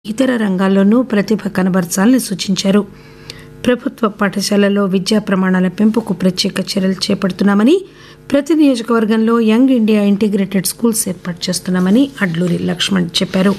ఇతర రంగాల్లోనూ ప్రతిభ కనబరచాలని సూచించారు ప్రభుత్వ పాఠశాలల్లో విద్యా ప్రమాణాల పెంపుకు ప్రత్యేక చర్యలు చేపడుతున్నామని ప్రతి నియోజకవర్గంలో యంగ్ ఇండియా ఇంటిగ్రేటెడ్ స్కూల్స్ ఏర్పాటు చేస్తున్నామని అడ్లూరి లక్ష్మణ్ చెప్పారు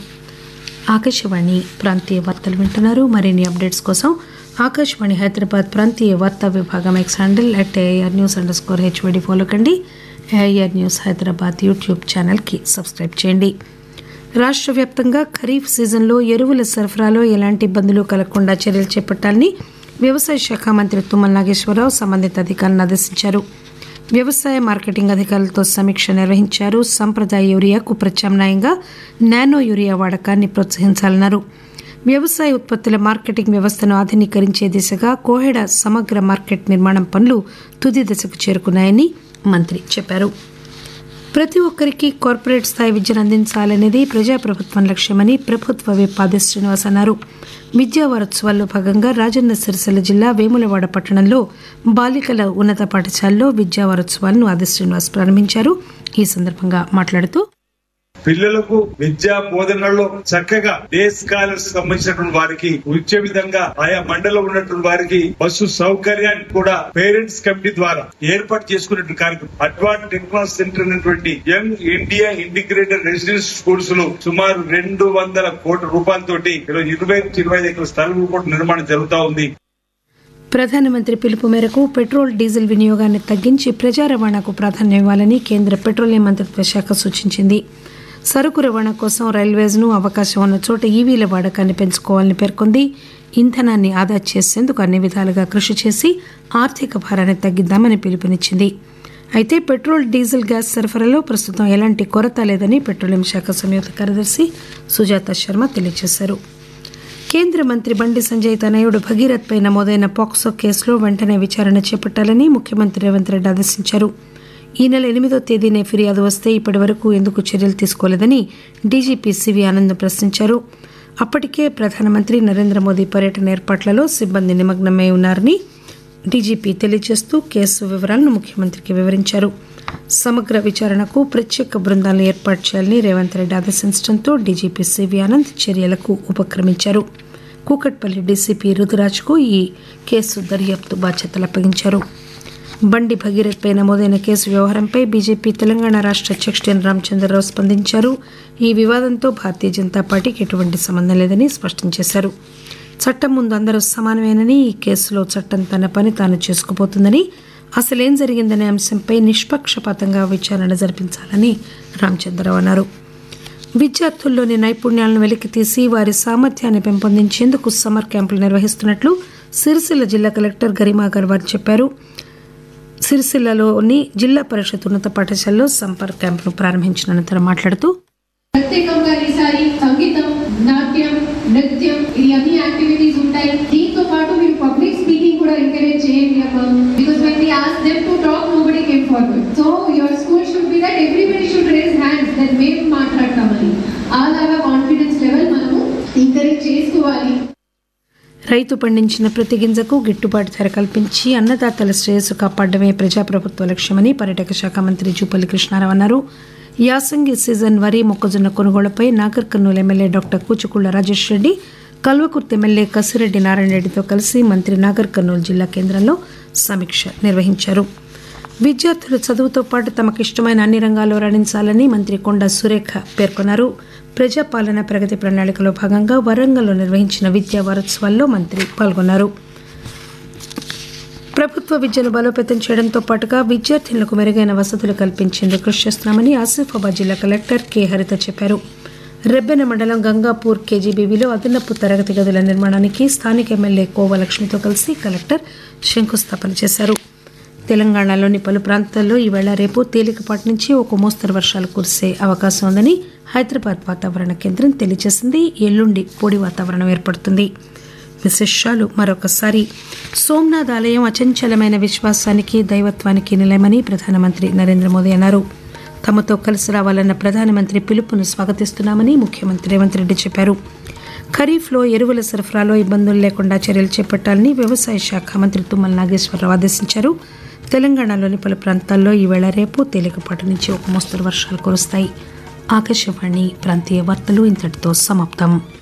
ఆకాశవాణి ప్రాంతీయ వార్తలు వింటున్నారు మరిన్ని అప్డేట్స్ కోసం ఆకాశవాణి హైదరాబాద్ ప్రాంతీయ వార్తా విభాగం X handle at AIR news underscore HYD follow కండి ఏఆర్ న్యూస్ హైదరాబాద్ యూట్యూబ్ ఛానల్కి సబ్స్క్రైబ్ చేయండి రాష్ట్ర వ్యాప్తంగా ఖరీఫ్ సీజన్లో ఎరువుల సరఫరాలో ఎలాంటి ఇబ్బందులు కలగకుండా చర్యలు చేపట్టాలని వ్యవసాయ శాఖ మంత్రి తుమ్మల నాగేశ్వరరావు సంబంధిత అధికారులను ఆదేశించారు వ్యవసాయ మార్కెటింగ్ అధికారులతో సమీక్ష నిర్వహించారు సంప్రదాయ యూరియాకు ప్రత్యామ్నాయంగా నానో యూరియా వాడకాన్ని ప్రోత్సహించాలన్నారు వ్యవసాయ ఉత్పత్తుల మార్కెటింగ్ వ్యవస్థను ఆధునీకరించే దిశగా కోహెడ సమగ్ర మార్కెట్ నిర్మాణం పనులు తుది దశకు చేరుకున్నాయని మంత్రి చెప్పారు ప్రతి ఒక్కరికి కార్పొరేట్ స్థాయి విద్యను అందించాలనేది ప్రజాప్రభుత్వం లక్ష్యమని ప్రభుత్వ విప్ ఆది శ్రీనివాస్ అన్నారు విద్యా వారోత్సవాల్లో భాగంగా రాజన్న సిరిసిల్ల జిల్లా వేములవాడ పట్టణంలో బాలికల ఉన్నత పాఠశాలలో విద్యా వారోత్సవాలను ఆది శ్రీనివాస్ ప్రారంభించారు ఈ సందర్భంగా మాట్లాడుతూ పిల్లలకు విద్యా బోధనలో చక్కగా డే స్కాలర్స్ సంబంధించినటువంటి వారికి వచ్చే విధంగా ఆయా మండలం ఉన్నటువంటి వారికి బస్సు సౌకర్యాన్ని కూడా పేరెంట్స్ కమిటీ ద్వారా ఏర్పాటు చేసుకున్నట్టు కార్యక్రమం అడ్వాన్స్ టెక్నాలజీ సెంటర్ అయినటువంటి young India integrated residence schools లో సుమారు రెండు వందల కోట్ల రూపాయలతోటి ఈరోజు ఇరవై నుంచి ఇరవై ఐదు ఎకరాల స్థలం కూడా నిర్మాణం జరుగుతా ఉంది ప్రధానమంత్రి పిలుపు మేరకు పెట్రోల్ డీజిల్ వినియోగాన్ని తగ్గించి ప్రజా రవాణాకు ప్రాధాన్యం ఇవ్వాలని కేంద్ర పెట్రోలియం మంత్రిత్వ శాఖ సూచించింది సరుకు రవాణా కోసం రైల్వేస్ను అవకాశం ఉన్న చోట ఈవీల వాడకాన్ని పెంచుకోవాలని పేర్కొంది ఇంధనాన్ని ఆదా చేసేందుకు అన్ని విధాలుగా కృషి చేసి ఆర్థిక భారాన్ని తగ్గిద్దామని పిలుపునిచ్చింది అయితే పెట్రోల్ డీజిల్ గ్యాస్ సరఫరాలో ప్రస్తుతం ఎలాంటి కొరత లేదని పెట్రోలియం శాఖ సంయుక్త కార్యదర్శి సుజాత శర్మ తెలియజేశారు కేంద్ర మంత్రి బండి సంజయ్ తనయుడు భగీరథ్ పై నమోదైన పాక్సో కేసులో వెంటనే విచారణ చేపట్టాలని ముఖ్యమంత్రి రేవంత్ రెడ్డి ఆదేశించారు ఈ నెల ఎనిమిదో తేదీనే ఫిర్యాదు వస్తే ఇప్పటి వరకు ఎందుకు చర్యలు తీసుకోలేదని డీజీపీ సివి ఆనంద్ ప్రశ్నించారు అప్పటికే ప్రధానమంత్రి నరేంద్ర మోదీ పర్యటన ఏర్పాట్లలో సిబ్బంది నిమగ్నమై ఉన్నారని డీజీపీ తెలియజేస్తూ కేసు వివరాలను ముఖ్యమంత్రికి వివరించారు సమగ్ర విచారణకు ప్రత్యేక బృందాలను ఏర్పాటు చేయాలని రేవంత్ రెడ్డి ఆదేశించడంతో డీజీపీ సివి ఆనంద్ చర్యలకు ఉపక్రమించారు కూకట్పల్లి డీసీపీ రుతురాజ్కు ఈ కేసు దర్యాప్తు బాధ్యతలు అప్పగించారు బండి భగీరథ్ పై నమోదైన కేసు వ్యవహారంపై బీజేపీ తెలంగాణ రాష్ట్ర అధ్యక్షుడు ఎన్ రామచంద్రరావు స్పందించారు ఈ వివాదంతో భారతీయ జనతా పార్టీకి ఎటువంటి సంబంధం లేదని స్పష్టం చేశారు చట్టం ముందు అందరూ సమానమేనని ఈ కేసులో చట్టం తన పని తాను చేసుకుపోతుందని అసలేం జరిగిందనే అంశంపై నిష్పక్షపాతంగా విచారణ జరిపించాలని రామచంద్రరావు అన్నారు విద్యార్థుల్లోని నైపుణ్యాలను వెలికితీసి వారి సామర్థ్యాన్ని పెంపొందించేందుకు సమ్మర్ క్యాంపులు నిర్వహిస్తున్నట్లు సిరిసిల్ల జిల్లా కలెక్టర్ గరిమా అగర్వాల్ చెప్పారు సిరిసిల్లలోని జిల్లా పరిషత్ ఉన్నత పాఠశాలలో సంపర్క్ క్యాంపును ప్రారంభించిన అనంతరం మాట్లాడుతూ ప్రత్యేకంగా ఈసారి సంగీతం నాట్యం నృత్యం ఇది అన్ని యాక్టివిటీస్ ఉంటాయి దీంతో పాటు మీరు పబ్లిక్ స్పీకింగ్ కూడా ఎంకరేజ్ చేయండి అమ్మా because when we ask them to talk nobody came forward so your school should be that everybody should raise hands దట్ మేము మాట్లాడతామని అలాగా కాన్ఫిడెన్స్ లెవెల్ మనము ఎంకరేజ్ చేసుకోవాలి రైతు పండించిన ప్రతి గింజకు గిట్టుబాటు ధర కల్పించి అన్నదాతల శ్రేయస్సు కాపాడమే ప్రజాప్రభుత్వ లక్ష్యమని పర్యాటక శాఖ మంత్రి జూపల్లి కృష్ణారావు అన్నారు యాసంగి సీజన్ వరి మొక్కజొన్న కొనుగోళ్లపై Nagar Kurnool MLA doctor Kuchukulla Rajesh Reddy Kalwakurthy MLA Kasireddy Narayana రెడ్డితో కలిసి మంత్రి నాగర్ కర్నూలు జిల్లా కేంద్రంలో సమీక్ష నిర్వహించారు విద్యార్థులు చదువుతో పాటు తమకు ఇష్టమైన అన్ని రంగాల్లో రాణించాలని మంత్రి కొండా సురేఖ పేర్కొన్నారు ప్రజాపాలన ప్రగతి ప్రణాళికలో భాగంగా వరంగల్లో నిర్వహించిన విద్యా వారోత్సవాల్లో మంత్రి పాల్గొన్నారు ప్రభుత్వ విద్యను బలోపేతం చేయడంతో పాటుగా విద్యార్థులకు మెరుగైన వసతులు కల్పించేందుకు కృషి చేస్తున్నామని ఆసిఫాబాద్ జిల్లా కలెక్టర్ కె హరిత చెప్పారు రెబ్బెన మండలం గంగాపూర్ కేజీబీవీలో అదనపు తరగతి గదుల నిర్మాణానికి స్థానిక ఎమ్మెల్యే కోవలక్ష్మితో కలిసి కలెక్టర్ శంకుస్థాపన చేశారు తెలంగాణలోని పలు ప్రాంతాల్లో ఈవేళ రేపు తేలికపాటి నుంచి ఒక మోస్తరు వర్షాలు కురిసే అవకాశం ఉందని హైదరాబాద్ వాతావరణ కేంద్రం తెలియజేసింది ఎల్లుండి పొడి వాతావరణం ఏర్పడుతుంది విశేషాలు మరొకసారి సోమనాథ్ ఆలయం అచంచలమైన విశ్వాసానికి దైవత్వానికి నిలయమని ప్రధానమంత్రి నరేంద్ర మోదీ అన్నారు తమతో కలిసి రావాలన్న ప్రధానమంత్రి పిలుపును స్వాగతిస్తున్నామని ముఖ్యమంత్రి రేవంత్ రెడ్డి చెప్పారు ఖరీఫ్లో ఎరువుల సరఫరాలో ఇబ్బందులు లేకుండా చర్యలు చేపట్టాలని వ్యవసాయ శాఖ మంత్రి తుమ్మల నాగేశ్వరరావు ఆదేశించారు తెలంగాణలోని పలు ప్రాంతాల్లో ఈవేళ రేపు తేలికపాటి నుంచి ఒక మోస్తరు వర్షాలు కురుస్తాయి ఆకాశవాణి ప్రాంతీయ వార్తలు ఇంతటితో సమాప్తం